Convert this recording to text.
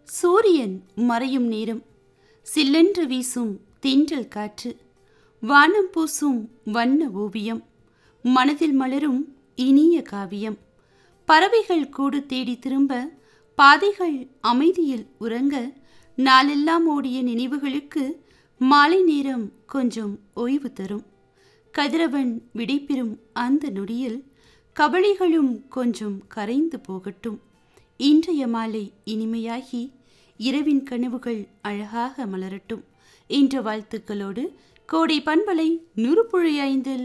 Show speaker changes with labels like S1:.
S1: சூரியன் மறையும் நேரம் சில்லென்று வீசும் தென்றல் காற்று வானம் பூசும் வண்ண ஓவியம் மனதில் மலரும் இனிய காவியம் பறவைகள் கூடு தேடி திரும்ப பாதைகள் அமைதியில் உறங்க நாளெல்லாம் ஓடிய நினைவுகளுக்கு மாலை நேரம் கொஞ்சம் ஓய்வு தரும் கதிரவன் விடைபெறும் அந்த நொடியில் கவலைகளும் கொஞ்சம் கரைந்து போகட்டும் இன்றைய மாலை இனிமையாகி இரவின் கனவுகள் அழகாக மலரட்டும் என்ற வாழ்த்துக்களோடு கோடை பண்பலை நூறு புள்ளி ஐந்தில்